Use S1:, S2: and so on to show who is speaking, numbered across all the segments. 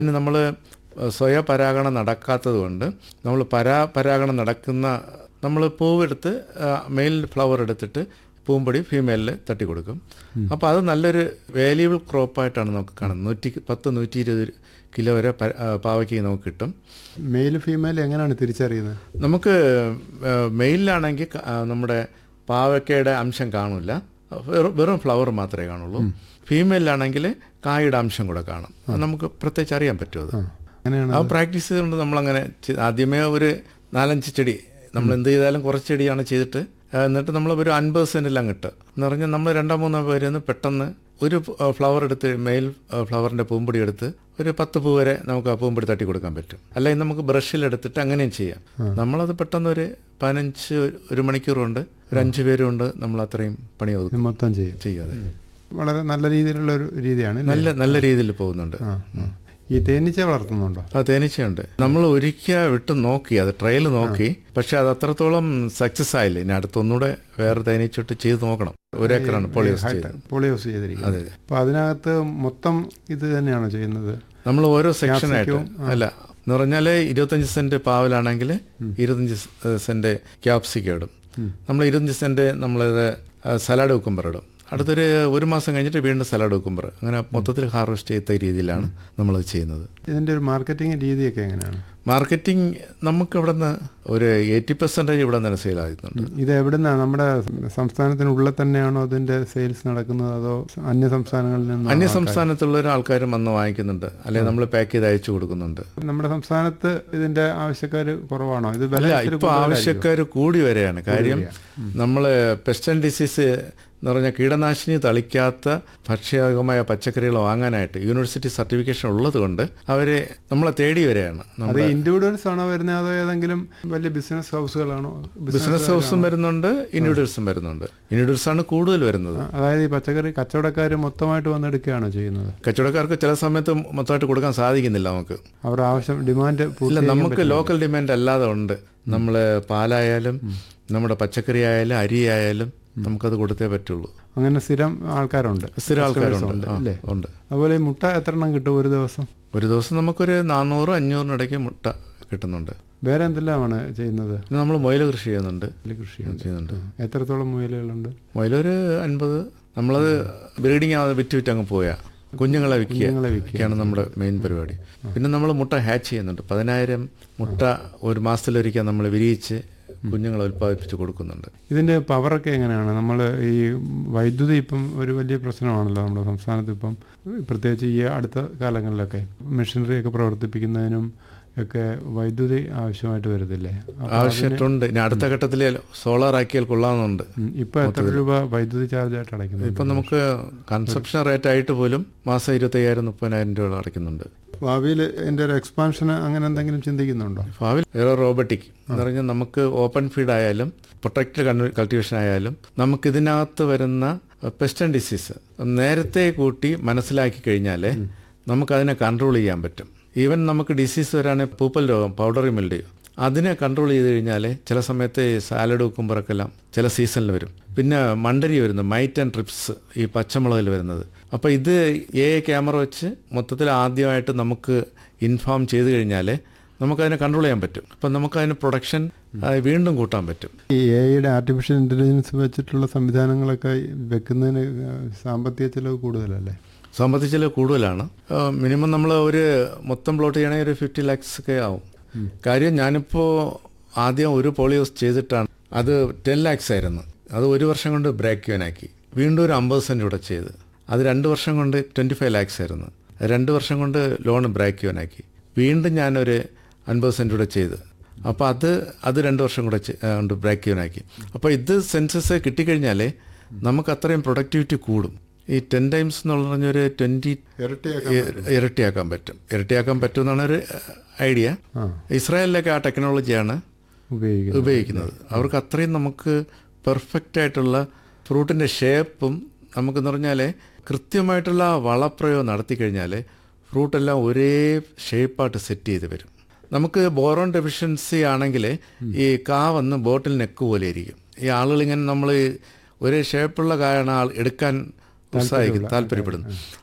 S1: പിന്നെ നമ്മൾ സ്വയപരാഗണം നടക്കാത്തത് കൊണ്ട് നമ്മൾ പരാ പരാഗണം നടക്കുന്ന നമ്മൾ പൂവെടുത്ത് മെയിൽ ഫ്ലവർ എടുത്തിട്ട് പൂമ്പൊടി ഫീമെയിലിൽ തട്ടി കൊടുക്കും അപ്പോൾ അത് നല്ലൊരു വാല്യുബിൾ ക്രോപ്പായിട്ടാണ് നമുക്ക് കാണുന്നത് നൂറ്റി പത്ത് നൂറ്റി ഇരുപത് കിലോ വരെ പ- ആ, പാവയ്ക്ക് നമുക്ക് കിട്ടും
S2: മെയിൽ ഫീമെയിൽ എങ്ങനെയാണ് തിരിച്ചറിയുന്നത്
S1: നമുക്ക് മെയിലിലാണെങ്കിൽ ക- ആ, നമ്മുടെ പാവയ്ക്കയുടെ അംശം കാണില്ല വെറും വെറും ഫ്ലവർ മാത്രമേ കാണുള്ളൂ ഫീമെയിലാണെങ്കിൽ കായുടെ അംശം കൂടെ കാണും അത് നമുക്ക് പ്രത്യേകിച്ച് അറിയാൻ പറ്റും അത്
S2: അങ്ങനെയാണ്
S1: ആ പ്രാക്ടീസ് ചെയ്തുകൊണ്ട് നമ്മളങ്ങനെ ചെ- ആദ്യമേ ഒരു നാലഞ്ച് ചെടി നമ്മൾ എന്ത് ചെയ്താലും കുറച്ച് ചെടിയാണ് ചെയ്തിട്ട് ആ, എന്നിട്ട് നമ്മൾ ഒരു അൻപത് സെൻറ്റിലാണ് കിട്ടുക എന്ന് പറഞ്ഞാൽ നമ്മൾ രണ്ടോ മൂന്നോ പേര് നിന്ന് പെട്ടെന്ന് ഒരു ഫ്ലവർ എടുത്ത് മെയിൽ ഫ്ലവറിൻ്റെ പൂമ്പൊടി എടുത്ത് ഒരു പത്ത് പൂ വരെ നമുക്ക് ആ പൂമ്പൊടി തട്ടി കൊടുക്കാൻ പറ്റും അല്ലെങ്കിൽ നമുക്ക് ബ്രഷിൽ എടുത്തിട്ട് അങ്ങനെയും ചെയ്യാം നമ്മളത് പെട്ടെന്ന് ഒരു പതിനഞ്ച് ഒരു മണിക്കൂർ കൊണ്ട് ഒരു അഞ്ച് പേരും കൊണ്ട് നമ്മൾ അത്രയും പണി
S2: ഇത്
S1: ഒതുക്കും
S2: മൊത്തം ചെയ്യും
S1: ചെയ്യാതെ
S2: വളരെ നല്ല രീതിയിലുള്ള ഒരു രീതിയാണ് ഇല്ലേ?
S1: നല്ല നല്ല രീതിയിൽ പോകുന്നുണ്ട്
S2: ആ, ആ. ഈ തേനീച്ച വളർത്തുന്നുണ്ടോ
S1: ആ തേനീച്ചയുണ്ട് നമ്മൾ ഒരിക്കൽ വിട്ട് നോക്കി അത് ട്രയൽ നോക്കി പക്ഷെ അത് അത്രത്തോളം സക്സസ് ആയില്ല ഇനി അടുത്തൊന്നുകൂടെ വേറെ തേനീച്ചിട്ട് ചെയ്ത് നോക്കണം ഒരു ഏക്കറാണ് പോളിയോസ് ചെയ്തത്
S2: പോളിയോസ് ചെയ്തിരിക്കുന്നത്
S1: അതെ
S2: അപ്പൊ അതിനകത്ത് മൊത്തം ഇത് തന്നെയാണോ ചെയ്യുന്നത്
S1: നമ്മൾ ഓരോ സെക്ഷനായിട്ട്
S2: Capsicum,
S1: അല്ല എന്ന് പറഞ്ഞാൽ ഇരുപത്തഞ്ച് സെന്റ് പാവലാണെങ്കിൽ ഇരുപത്തഞ്ച് സെന്റ് ക്യാപ്സിക്കം ഇടും നമ്മൾ ഇരുപത്തഞ്ച് സെന്റ് നമ്മളിത് സലാഡ് കുക്കുംബർ ഇടും അടുത്തൊരു ഒരു മാസം കഴിഞ്ഞിട്ട് വീണ്ടും സലാഡ് കുക്കുംബർ അങ്ങനെ മൊത്തത്തിൽ ഹാർവെസ്റ്റ് ചെയ്ത രീതിയിലാണ് നമ്മളത് ചെയ്യുന്നത്
S2: ഇതിന്റെ ഒരു മാർക്കറ്റിംഗ് രീതിയൊക്കെ എങ്ങനെയാണ്
S1: മാർക്കറ്റിംഗ് നമുക്ക് ഇവിടെ നിന്ന് ഒരു എയ്റ്റി പെർസെൻറ്റേജ് ഇവിടെ നിന്ന് സെയിലാകുന്നുണ്ട്
S2: ഇത് എവിടുന്നാ നമ്മുടെ സംസ്ഥാനത്തിനുള്ളിൽ തന്നെയാണോ അതിന്റെ സെയിൽസ് നടക്കുന്നത് അതോ അന്യ സംസ്ഥാനങ്ങളിൽ നിന്നോ
S1: അന്യ സംസ്ഥാനത്തുള്ള ആൾക്കാരും വന്ന് വാങ്ങിക്കുന്നുണ്ട് അല്ലെങ്കിൽ നമ്മൾ പാക്ക് ചെയ്ത് അയച്ചു കൊടുക്കുന്നുണ്ട്
S2: നമ്മുടെ സംസ്ഥാനത്ത് ഇതിന്റെ ആവശ്യക്കാർ കുറവാണോ ഇത് വില
S1: അല്ല
S2: ഇത്തിരി
S1: ഇപ്പൊ ആവശ്യക്കാർ കൂടി വരെയാണ് കാര്യം നമ്മൾ പെസ്റ്റൻ ഡിസീസ് എന്ന് പറഞ്ഞാൽ കീടനാശിനി തളിക്കാത്ത ഭക്ഷ്യകമായ പച്ചക്കറികൾ വാങ്ങാനായിട്ട് യൂണിവേഴ്സിറ്റി സർട്ടിഫിക്കേഷൻ ഉള്ളത് കൊണ്ട് അവരെ നമ്മളെ തേടി വരെയാണ്
S2: അത്
S1: നമ്മുടെ
S2: ഇൻഡിവിജ്വൽസ് ആണോ വരുന്നത് അതോ ഏതെങ്കിലും വലിയ ബിസിനസ് ഹൗസുകളാണോ
S1: ബിസിനസ് ഹൗസും വരുന്നുണ്ട് ഇൻഡിവിജ്വൽസും വരുന്നുണ്ട് ഇൻഡിവിജ്വൽസ് ആണ് കൂടുതൽ വരുന്നത്
S2: അതായത് ഈ പച്ചക്കറി കച്ചവടക്കാർ മൊത്തമായിട്ട് വന്നെടുക്കുകയാണോ ചെയ്യുന്നത്
S1: കച്ചവടക്കാർക്ക് ചില സമയത്ത് മൊത്തമായിട്ട് കൊടുക്കാൻ സാധിക്കുന്നില്ല നമുക്ക്
S2: അവരുടെ ആവശ്യം ഡിമാൻഡ്
S1: ഇല്ല നമുക്ക് ലോക്കൽ ഡിമാൻഡ് അല്ലാതെ ഉണ്ട് നമ്മൾ പാലായാലും നമ്മുടെ പച്ചക്കറി ആയാലും അരി ആയാലും നമുക്കത് കൊടുത്തേ പറ്റുള്ളൂ
S2: അങ്ങനെ സ്ഥിരം ആൾക്കാരുണ്ട്
S1: സ്ഥിരം ആൾക്കാരുണ്ട്
S2: ഉണ്ട്,
S1: ആ,
S2: അല്ലേ?
S1: ഉണ്ട്
S2: അതുപോലെ ഈ മുട്ട എത്ര എണ്ണം കിട്ടും ഒരു ദിവസം
S1: ഒരു ദിവസം നമുക്കൊരു നാനൂറ് അഞ്ഞൂറിനിടയ്ക്ക് മുട്ട കിട്ടുന്നുണ്ട്
S2: വേറെ എന്തെല്ലാമാണ് ചെയ്യുന്നത്
S1: പിന്നെ നമ്മൾ മുയൽ കൃഷി ചെയ്യുന്നുണ്ട്
S2: നെല്ല് കൃഷി
S1: ചെയ്യുന്നുണ്ട്
S2: എത്രത്തോളം മുയലുകളുണ്ട്
S1: മുയലൊരു അൻപത് നമ്മളത് ബ്രീഡിങ് ആവാതെ വിറ്റ് വിറ്റ് അങ്ങ് പോയാ കുഞ്ഞുങ്ങളെ വിൽക്കുക
S2: കുഞ്ഞുങ്ങളെ വിൽക്കുക.
S1: ഒക്കെയാണ് നമ്മുടെ മെയിൻ പരിപാടി പിന്നെ നമ്മൾ മുട്ട ഹാച്ച് ചെയ്യുന്നുണ്ട് പതിനായിരം മുട്ട ഒരു മാസത്തിലൊരിക്കൽ നമ്മൾ വിരിയിച്ച് കുഞ്ഞുങ്ങളെ ഉൽപ്പാദിപ്പിച്ച് കൊടുക്കുന്നുണ്ട്
S2: ഇതിന്റെ പവറൊക്കെ എങ്ങനെയാണ് നമ്മൾ ഈ വൈദ്യുതി ഇപ്പം ഒരു വലിയ പ്രശ്നമാണല്ലോ നമ്മുടെ സംസ്ഥാനത്ത് ഇപ്പം പ്രത്യേകിച്ച് ഈ അടുത്ത കാലങ്ങളിലൊക്കെ മെഷീനറി ഒക്കെ പ്രവർത്തിപ്പിക്കുന്നതിനും ഒക്കെ വൈദ്യുതി ആവശ്യമായിട്ട് വരത്തില്ലേ അപ്പൊ
S1: ആവശ്യമായിട്ടുണ്ട് ഇനി അടുത്ത ഘട്ടത്തിൽ സോളാർ ആക്കിയാൽ കൊള്ളാമെന്നുണ്ട്
S2: ഉം, ഇപ്പൊ എത്ര രൂപ വൈദ്യുതി ചാർജ് ആയിട്ട് അടയ്ക്കുന്നത്
S1: ഇപ്പം നമുക്ക് കൺസപ്ഷൻ റേറ്റ് ആയിട്ട് പോലും മാസം ഇരുപത്തയ്യായിരം മുപ്പതിനായിരം രൂപ അടയ്ക്കുന്നുണ്ട്
S2: ഭാവിയിൽ എൻ്റെ ഒരു എക്സ്പാൻഷൻ അങ്ങനെ എന്തെങ്കിലും ചിന്തിക്കുന്നുണ്ടോ
S1: ഭാവിയിൽ വേറെ റോബോട്ടിക് എന്ന് പറഞ്ഞാൽ നമുക്ക് ഓപ്പൺ ഫീഡ് ആയാലും പ്രൊട്ടക്റ്റഡ് കൾട്ടിവേഷൻ ആയാലും നമുക്ക് ഇതിനകത്ത് വരുന്ന പെസ്റ്റൻ ഡിസീസ് നേരത്തെ കൂട്ടി മനസ്സിലാക്കി കഴിഞ്ഞാൽ നമുക്കതിനെ കൺട്രോൾ ചെയ്യാൻ പറ്റും ഈവൻ നമുക്ക് ഡിസീസ് വരാണെങ്കിൽ പൂപ്പൽ രോഗം പൗഡറി മിൽഡിയോ അതിനെ കൺട്രോൾ ചെയ്ത് കഴിഞ്ഞാൽ ചില സമയത്ത് സാലഡ് വെക്കുമ്പോഴൊക്കെല്ലാം ചില സീസണിൽ വരും പിന്നെ മണ്ടരി വരുന്നു മൈറ്റ് ആൻഡ് ട്രിപ്സ് ഈ പച്ചമുളകിൽ വരുന്നത് അപ്പോൾ ഇത് എ ക്യാമറ വെച്ച് മൊത്തത്തിൽ ആദ്യമായിട്ട് നമുക്ക് ഇൻഫോം ചെയ്ത് കഴിഞ്ഞാൽ നമുക്കതിനെ കൺട്രോൾ ചെയ്യാൻ പറ്റും അപ്പം നമുക്കതിന് പ്രൊഡക്ഷൻ വീണ്ടും കൂട്ടാൻ പറ്റും
S2: ഈ എയുടെ ആർട്ടിഫിഷ്യൽ ഇൻ്റലിജൻസ് വെച്ചിട്ടുള്ള സംവിധാനങ്ങളൊക്കെ വെക്കുന്നതിന് സാമ്പത്തിക ചിലവ് കൂടുതലല്ലേ
S1: സാമ്പത്തിക ചിലവ് കൂടുതലാണ് മിനിമം നമ്മൾ ഒരു മൊത്തം പ്ലോട്ട് ചെയ്യണമെങ്കിൽ ഒരു ഫിഫ്റ്റി ലാക്സ് ഒക്കെ ആവും കാര്യം ഞാനിപ്പോൾ ആദ്യം ഒരു പോളിയോസ് ചെയ്തിട്ടാണ് അത് ടെൻ ലാക്സ് ആയിരുന്നു അത് ഒരു വർഷം കൊണ്ട് ബ്രേക്ക് ആക്കി വീണ്ടും ഒരു അമ്പത് സെൻറ്റ് കൂടെ ചെയ്ത് അത് രണ്ട് വർഷം കൊണ്ട് ട്വൻറ്റി ഫൈവ് ലാക്സ് ആയിരുന്നു രണ്ട് വർഷം കൊണ്ട് ലോൺ ബ്രേക്ക് ആക്കി വീണ്ടും ഞാനൊരു അൻപത് സെൻറ്റ് കൂടെ ചെയ്ത് അപ്പോൾ അത് അത് രണ്ട് വർഷം കൂടെ ചെ- ആ, കൊണ്ട് ബ്രേക്ക് ആക്കി അപ്പോൾ ഇത് സെൻസസ് കിട്ടിക്കഴിഞ്ഞാൽ നമുക്ക് അത്രയും പ്രൊഡക്ടിവിറ്റി കൂടും ഈ ടെൻ ടൈംസ് എന്ന് പറഞ്ഞൊരു ട്വൻറ്റി ഇരട്ടിയാക്കാൻ പറ്റും ഇരട്ടിയാക്കാൻ പറ്റും എന്നാണ് ഒരു ഐഡിയ
S2: ആ
S1: ഇസ്രായേലിലൊക്കെ ആ ടെക്നോളജിയാണ്
S2: ഉപയോഗിക്കുന്നത്
S1: ഉപയോഗിക്കുന്നത് അവർക്ക് അത്രയും നമുക്ക് പെർഫെക്റ്റ് ആയിട്ടുള്ള ഫ്രൂട്ടിൻ്റെ ഷേപ്പും നമുക്കെന്ന് പറഞ്ഞാൽ കൃത്യമായിട്ടുള്ള വളപ്രയോഗം നടത്തി കഴിഞ്ഞാൽ ഫ്രൂട്ടെല്ലാം ഒരേ ഷേപ്പായിട്ട് സെറ്റ് ചെയ്ത് വരും നമുക്ക് ബോറോൺ ഡെഫിഷ്യൻസി ആണെങ്കിൽ ഈ കാ വന്ന് ബോട്ടിൽ നെക്ക് പോലെ ഇരിക്കും ഈ ആളുകൾ ഇങ്ങനെ നമ്മൾ ഒരേ ഷേപ്പുള്ള കായാണ് ആൾ എടുക്കാൻ ഉത്സാഹിക്കും താല്പര്യപ്പെടുന്നു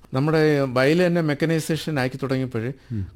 S1: നമ്മുടെ വയൽ തന്നെ മെക്കനൈസേഷൻ ആക്കി തുടങ്ങിയപ്പോൾ